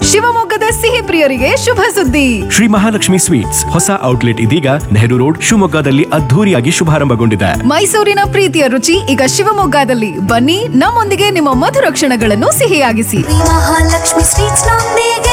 ಶಿವಮೊಗ್ಗದ ಸಿಹಿ ಪ್ರಿಯರಿಗೆ ಶುಭ ಸುದ್ದಿ ಶ್ರೀ ಮಹಾಲಕ್ಷ್ಮಿ ಸ್ವೀಟ್ಸ್ ಹೊಸ ಔಟ್ಲೆಟ್ ಇದೀಗ ನೆಹರು ರೋಡ್ ಶಿವಮೊಗ್ಗದಲ್ಲಿ ಅದ್ಧೂರಿಯಾಗಿ ಶುಭಾರಂಭಗೊಂಡಿದೆ ಮೈಸೂರಿನ ಪ್ರೀತಿಯ ರುಚಿ ಈಗ ಶಿವಮೊಗ್ಗದಲ್ಲಿ ಬನ್ನಿ ನಮ್ಮೊಂದಿಗೆ ನಿಮ್ಮ ಮಧುರ ಕ್ಷಣಗಳನ್ನು ಸಿಹಿಯಾಗಿಸಿ ಮಹಾಲಕ್ಷ್ಮಿ ಸ್ವೀಟ್ಸ್ ನೊಂದಿಗೆ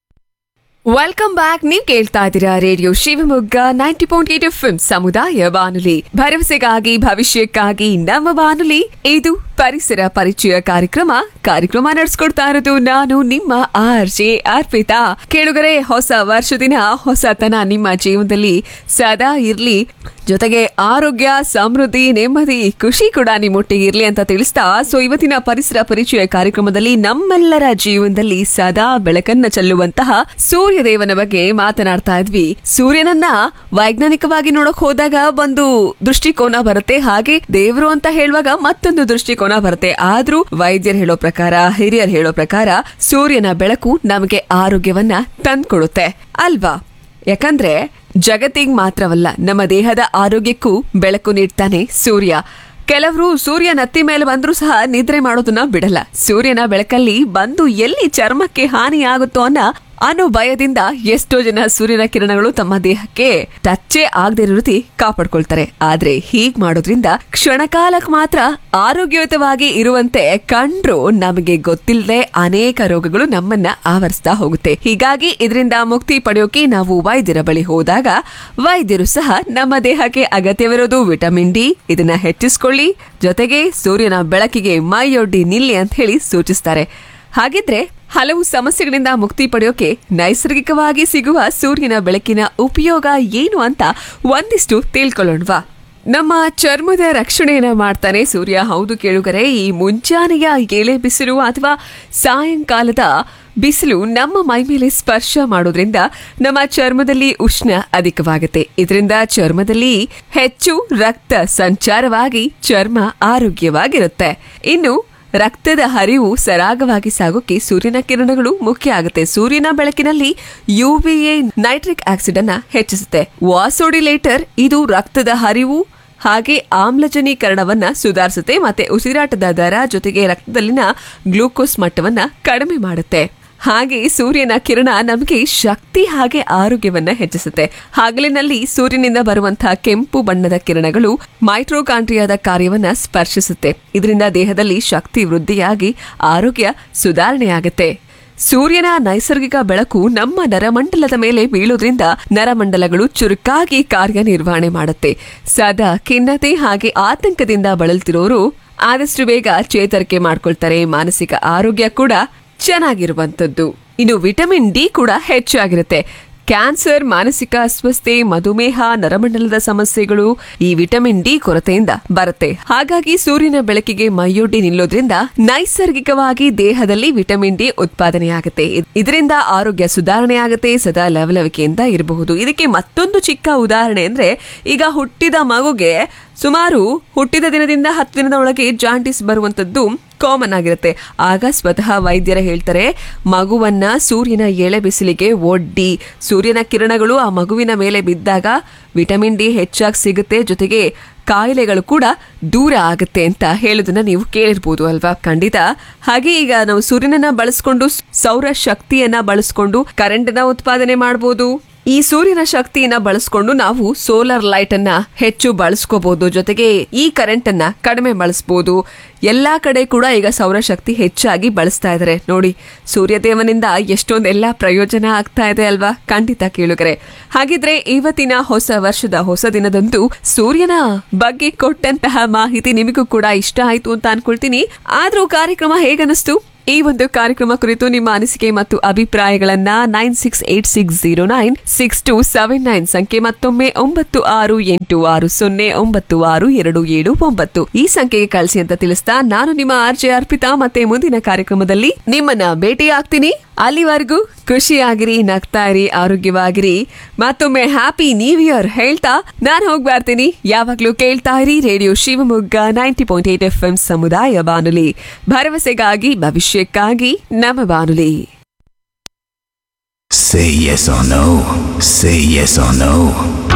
ವೆಲ್ಕಮ್ ಬ್ಯಾಕ್ ನೀವ್ ಕೇಳ್ತಾ ಇದ್ದೀರಾ radio Shivamogga ninety point eight F ಸಮುದಾಯ ಬಾನುಲಿ ಭರವಸೆಗಾಗಿ ಭವಿಷ್ಯಕ್ಕಾಗಿ ನಮ್ಮ ಬಾನುಲಿ ಇದು ಪರಿಸರ ಪರಿಚಯ ಕಾರ್ಯಕ್ರಮ ಕಾರ್ಯಕ್ರಮ ನಡೆಸ್ಕೊಡ್ತಾ ಇರೋದು ನಾನು ನಿಮ್ಮ ಆರ್ ಜೆ ಅರ್ಪಿತಾ ಕೇಳುಗರೆ ಹೊಸ ವರ್ಷ ದಿನ ಹೊಸತನ ನಿಮ್ಮ ಜೀವನದಲ್ಲಿ ಸದಾ ಇರ್ಲಿ ಜೊತೆಗೆ ಆರೋಗ್ಯ ಸಮೃದ್ಧಿ ನೆಮ್ಮದಿ ಖುಷಿ ಕೂಡ ನಿಮ್ಮೊಟ್ಟಿಗೆ ಇರ್ಲಿ ಅಂತ ತಿಳಿಸ್ತಾ ಸೊ ಇವತ್ತಿನ ಪರಿಸರ ಪರಿಚಯ ಕಾರ್ಯಕ್ರಮದಲ್ಲಿ ನಮ್ಮೆಲ್ಲರ ಜೀವನದಲ್ಲಿ ಸದಾ ಬೆಳಕನ್ನ ಚೆಲ್ಲುವಂತಹ ಸೂರ್ಯದೇವನ ಬಗ್ಗೆ ಮಾತನಾಡ್ತಾ ಇದ್ವಿ ಸೂರ್ಯನನ್ನ ವೈಜ್ಞಾನಿಕವಾಗಿ ನೋಡಕ್ ಹೋದಾಗ ಒಂದು ದೃಷ್ಟಿಕೋನ ಬರುತ್ತೆ ಹಾಗೆ ದೇವರು ಅಂತ ಹೇಳುವಾಗ ಮತ್ತೊಂದು ದೃಷ್ಟಿಕೋನ ಬರುತ್ತೆ ಆದ್ರೂ ವೈದ್ಯರು ಹೇಳೋ ಪ್ರಕಾರ ಹಿರಿಯರು ಹೇಳೋ ಪ್ರಕಾರ ಸೂರ್ಯನ ಬೆಳಕು ನಮಗೆ ಆರೋಗ್ಯವನ್ನ ತಂದ್ಕೊಡುತ್ತೆ ಅಲ್ವಾ ಯಾಕಂದ್ರೆ ಜಗತ್ತಿಗೆ ಮಾತ್ರವಲ್ಲ ನಮ್ಮ ದೇಹದ ಆರೋಗ್ಯಕ್ಕೂ ಬೆಳಕು ನೀಡ್ತಾನೆ ಸೂರ್ಯ ಕೆಲವರು ಸೂರ್ಯ ನತ್ತಿ ಮೇಲೆ ಬಂದ್ರೂ ಸಹ ನಿದ್ರೆ ಮಾಡೋದನ್ನ ಬಿಡಲ್ಲ ಸೂರ್ಯನ ಬೆಳಕಲ್ಲಿ ಬಂದು ಎಲ್ಲಿ ಚರ್ಮಕ್ಕೆ ಹಾನಿ ಆಗುತ್ತೋ ಅನ್ನ ಅನ್ನೋ ಭಯದಿಂದ ಎಷ್ಟೋ ಜನ ಸೂರ್ಯನ ಕಿರಣಗಳು ತಮ್ಮ ದೇಹಕ್ಕೆ ಟಚ್ಚೇ ಆಗದೆ ಇರೋ ರೀತಿ ಕಾಪಾಡ್ಕೊಳ್ತಾರೆ ಆದ್ರೆ ಹೀಗ್ ಮಾಡೋದ್ರಿಂದ ಕ್ಷಣಕಾಲಕ್ಕೆ ಮಾತ್ರ ಆರೋಗ್ಯಯುತವಾಗಿ ಇರುವಂತೆ ಕಂಡ್ರು ನಮಗೆ ಗೊತ್ತಿಲ್ಲದೆ ಅನೇಕ ರೋಗಗಳು ನಮ್ಮನ್ನ ಆವರಿಸ್ತಾ ಹೋಗುತ್ತೆ ಹೀಗಾಗಿ ಇದರಿಂದ ಮುಕ್ತಿ ಪಡೆಯೋಕೆ ನಾವು ವೈದ್ಯರ ಬಳಿ ಹೋದಾಗ ವೈದ್ಯರು ಸಹ ನಮ್ಮ ದೇಹಕ್ಕೆ ಅಗತ್ಯವಿರೋದು ವಿಟಮಿನ್ ಡಿ ಇದನ್ನ ಹೆಚ್ಚಿಸ್ಕೊಳ್ಳಿ ಜೊತೆಗೆ ಸೂರ್ಯನ ಬೆಳಕಿಗೆ ಮೈಯೊಡ್ಡಿ ನಿಲ್ಲಿ ಅಂತ ಹೇಳಿ ಸೂಚಿಸ್ತಾರೆ ಹಾಗಿದ್ರೆ ಹಲವು ಸಮಸ್ಯೆಗಳಿಂದ ಮುಕ್ತಿ ಪಡೆಯೋಕೆ ನೈಸರ್ಗಿಕವಾಗಿ ಸಿಗುವ ಸೂರ್ಯನ ಬೆಳಕಿನ ಉಪಯೋಗ ಏನು ಅಂತ ಒಂದಿಷ್ಟು ತಿಳ್ಕೊಳ್ಳೋಣವಾ ನಮ್ಮ ಚರ್ಮದ ರಕ್ಷಣೆಯನ್ನ ಮಾಡ್ತಾನೆ ಸೂರ್ಯ ಹೌದು ಕೇಳುಗರೆ ಈ ಮುಂಜಾನೆಯ ಎಳೆ ಬಿಸಿಲು ಅಥವಾ ಸಾಯಂಕಾಲದ ಬಿಸಿಲು ನಮ್ಮ ಮೈ ಮೇಲೆ ಸ್ಪರ್ಶ ಮಾಡೋದ್ರಿಂದ ನಮ್ಮ ಚರ್ಮದಲ್ಲಿ ಉಷ್ಣ ಅಧಿಕವಾಗುತ್ತೆ ಇದರಿಂದ ಚರ್ಮದಲ್ಲಿ ಹೆಚ್ಚು ರಕ್ತ ಸಂಚಾರವಾಗಿ ಚರ್ಮ ಆರೋಗ್ಯವಾಗಿರುತ್ತೆ ಇನ್ನು ರಕ್ತದ ಹರಿವು ಸರಾಗವಾಗಿ ಸಾಗೋಕೆ ಸೂರ್ಯನ ಕಿರಣಗಳು ಮುಖ್ಯ ಆಗುತ್ತೆ ಸೂರ್ಯನ ಬೆಳಕಿನಲ್ಲಿ ಯುವಿಎ ನೈಟ್ರಿಕ್ ಆಕ್ಸಿಡ್ ಅನ್ನ ಹೆಚ್ಚಿಸುತ್ತೆ ವಾಸೋಡಿಲೇಟರ್ ಇದು ರಕ್ತದ ಹರಿವು ಹಾಗೆ ಆಮ್ಲಜನೀಕರಣವನ್ನ ಸುಧಾರಿಸುತ್ತೆ ಮತ್ತೆ ಉಸಿರಾಟದ ದರ ಜೊತೆಗೆ ರಕ್ತದಲ್ಲಿನ ಗ್ಲೂಕೋಸ್ ಮಟ್ಟವನ್ನ ಕಡಿಮೆ ಮಾಡುತ್ತೆ ಹಾಗೆ ಸೂರ್ಯನ ಕಿರಣ ನಮಗೆ ಶಕ್ತಿ ಹಾಗೆ ಆರೋಗ್ಯವನ್ನ ಹೆಚ್ಚಿಸುತ್ತೆ ಹಗಲಿನಲ್ಲಿ ಸೂರ್ಯನಿಂದ ಬರುವಂತಹ ಕೆಂಪು ಬಣ್ಣದ ಕಿರಣಗಳು ಮೈಟ್ರೋಕಾಂಟ್ರಿಯಾದ ಕಾರ್ಯವನ್ನ ಸ್ಪರ್ಶಿಸುತ್ತೆ ಇದರಿಂದ ದೇಹದಲ್ಲಿ ಶಕ್ತಿ ವೃದ್ಧಿಯಾಗಿ ಆರೋಗ್ಯ ಸುಧಾರಣೆಯಾಗುತ್ತೆ ಸೂರ್ಯನ ನೈಸರ್ಗಿಕ ಬೆಳಕು ನಮ್ಮ ನರಮಂಡಲದ ಮೇಲೆ ಬೀಳೋದ್ರಿಂದ ನರಮಂಡಲಗಳು ಚುರುಕಾಗಿ ಕಾರ್ಯನಿರ್ವಹಣೆ ಮಾಡುತ್ತೆ ಸದಾ ಖಿನ್ನತೆ ಹಾಗೆ ಆತಂಕದಿಂದ ಬಳಲ್ತಿರೋರು ಆದಷ್ಟು ಬೇಗ ಚೇತರಿಕೆ ಮಾಡ್ಕೊಳ್ತಾರೆ ಮಾನಸಿಕ ಆರೋಗ್ಯ ಕೂಡ ಚೆನ್ನಾಗಿರುವಂತದ್ದು ಇನ್ನು ವಿಟಮಿನ್ ಡಿ ಕೂಡ ಹೆಚ್ಚಾಗಿರುತ್ತೆ ಕ್ಯಾನ್ಸರ್ ಮಾನಸಿಕ ಅಸ್ವಸ್ಥತೆ ಮಧುಮೇಹ ನರಮಂಡಲದ ಸಮಸ್ಯೆಗಳು ಈ ವಿಟಮಿನ್ ಡಿ ಕೊರತೆಯಿಂದ ಬರುತ್ತೆ ಹಾಗಾಗಿ ಸೂರ್ಯನ ಬೆಳಕಿಗೆ ಮೈಯೊಡ್ಡಿ ನಿಲ್ಲೋದ್ರಿಂದ ನೈಸರ್ಗಿಕವಾಗಿ ದೇಹದಲ್ಲಿ ವಿಟಮಿನ್ ಡಿ ಉತ್ಪಾದನೆಯಾಗುತ್ತೆ ಇದ್- ಇದರಿಂದ ಆರೋಗ್ಯ ಸುಧಾರಣೆ ಆಗುತ್ತೆ ಸದಾ ಲವಲವಿಕೆಯಿಂದ ಇರಬಹುದು ಇದಕ್ಕೆ ಮತ್ತೊಂದು ಚಿಕ್ಕ ಉದಾಹರಣೆ ಅಂದ್ರೆ ಈಗ ಹುಟ್ಟಿದ ಮಗುಗೆ ಸುಮಾರು ಹುಟ್ಟಿದ ದಿನದಿಂದ ಹತ್ತು ದಿನದ ಒಳಗೆ ಜಾಂಟಿಸ್ ಬರುವಂತದ್ದು ಕಾಮನ್ ಆಗಿರುತ್ತೆ ಆಗ ಸ್ವತಃ ವೈದ್ಯರ ಹೇಳ್ತಾರೆ ಮಗುವನ್ನ ಸೂರ್ಯನ ಎಳೆ ಬಿಸಿಲಿಗೆ ಒಡ್ಡಿ ಸೂರ್ಯನ ಕಿರಣಗಳು ಆ ಮಗುವಿನ ಮೇಲೆ ಬಿದ್ದಾಗ ವಿಟಮಿನ್ ಡಿ ಹೆಚ್ಚಾಗಿ ಸಿಗುತ್ತೆ ಜೊತೆಗೆ ಕಾಯಿಲೆಗಳು ಕೂಡ ದೂರ ಆಗುತ್ತೆ ಅಂತ ಹೇಳೋದನ್ನ ನೀವು ಕೇಳಿರ್ಬೋದು ಅಲ್ವಾ ಖಂಡಿತ ಹಾಗೆ ಈಗ ನಾವು ಸೂರ್ಯನನ್ನ ಬಳಸ್ಕೊಂಡು ಸೌರ ಶಕ್ತಿಯನ್ನ ಬಳಸ್ಕೊಂಡು ಕರೆಂಟ್ ನ ಉತ್ಪಾದನೆ ಮಾಡಬಹುದು ಈ ಸೂರ್ಯನ ಶಕ್ತಿಯನ್ನ ಬಳಸ್ಕೊಂಡು ನಾವು ಸೋಲಾರ್ ಲೈಟ್ ಅನ್ನ ಹೆಚ್ಚು ಬಳಸ್ಕೋಬಹುದು ಜೊತೆಗೆ ಈ ಕರೆಂಟ್ ಅನ್ನ ಕಡಿಮೆ ಬಳಸಬಹುದು ಎಲ್ಲಾ ಕಡೆ ಕೂಡ ಈಗ ಸೌರಶಕ್ತಿ ಹೆಚ್ಚಾಗಿ ಬಳಸ್ತಾ ಇದ್ದಾರೆ ನೋಡಿ ಸೂರ್ಯದೇವನಿಂದ ಎಷ್ಟೊಂದೆಲ್ಲ ಪ್ರಯೋಜನ ಆಗ್ತಾ ಇದೆ ಅಲ್ವಾ ಖಂಡಿತ ಕೇಳುಗರೆ ಹಾಗಿದ್ರೆ ಇವತ್ತಿನ ಹೊಸ ವರ್ಷದ ಹೊಸ ದಿನದಂದು ಸೂರ್ಯನ ಬಗ್ಗೆ ಕೊಟ್ಟಂತಹ ಮಾಹಿತಿ ನಿಮಗೂ ಕೂಡ ಇಷ್ಟ ಆಯ್ತು ಅಂತ ಅನ್ಕೊಳ್ತೀನಿ ಆದ್ರೂ ಕಾರ್ಯಕ್ರಮ ಹೇಗನಿಸ್ತು ಈ ಒಂದು ಕಾರ್ಯಕ್ರಮ ಕುರಿತು ನಿಮ್ಮ ಅನಿಸಿಕೆ ಮತ್ತು ಅಭಿಪ್ರಾಯಗಳನ್ನ nine six eight six zero nine six two seven nine ಸಂಖ್ಯೆ ಮತ್ತೊಮ್ಮೆ ಒಂಬತ್ತು ಆರು ಎಂಟು ಆರು ಸೊನ್ನೆ ಒಂಬತ್ತು ಆರು ಎರಡು ಏಳು ಒಂಬತ್ತು ಈ ಸಂಖ್ಯೆಗೆ ಕಳಿಸಿ ಅಂತ ತಿಳಿಸ್ತಾ ನಾನು ನಿಮ್ಮ ಆರ್ ಜೆ ಅರ್ಪಿತಾ ಮತ್ತೆ ಮುಂದಿನ ಕಾರ್ಯಕ್ರಮದಲ್ಲಿ ನಿಮ್ಮನ್ನ ಭೇಟಿ ಆಗ್ತೀನಿ ಅಲ್ಲಿವರೆಗೂ ಖುಷಿಯಾಗಿರಿ ನಗ್ತಾ ಇರಿ ಆರೋಗ್ಯವಾಗಿರಿ ಮತ್ತೊಮ್ಮೆ ಹ್ಯಾಪಿ ನ್ಯೂ ಇಯರ್ ಹೇಳ್ತಾ ನಾನು ಹೋಗಿ ಬರ್ತೀನಿ ಯಾವಾಗ್ಲೂ ಕೇಳ್ತಾ ಇರಿ radio Shivamogga ninety point eight F M ಸಮುದಾಯ ಬಾನುಲಿ ಭರವಸೆಗಾಗಿ ಭವಿಷ್ಯಕ್ಕಾಗಿ ನಮ್ಮ ಬಾನುಲಿ Say yes or no. Say yes or no.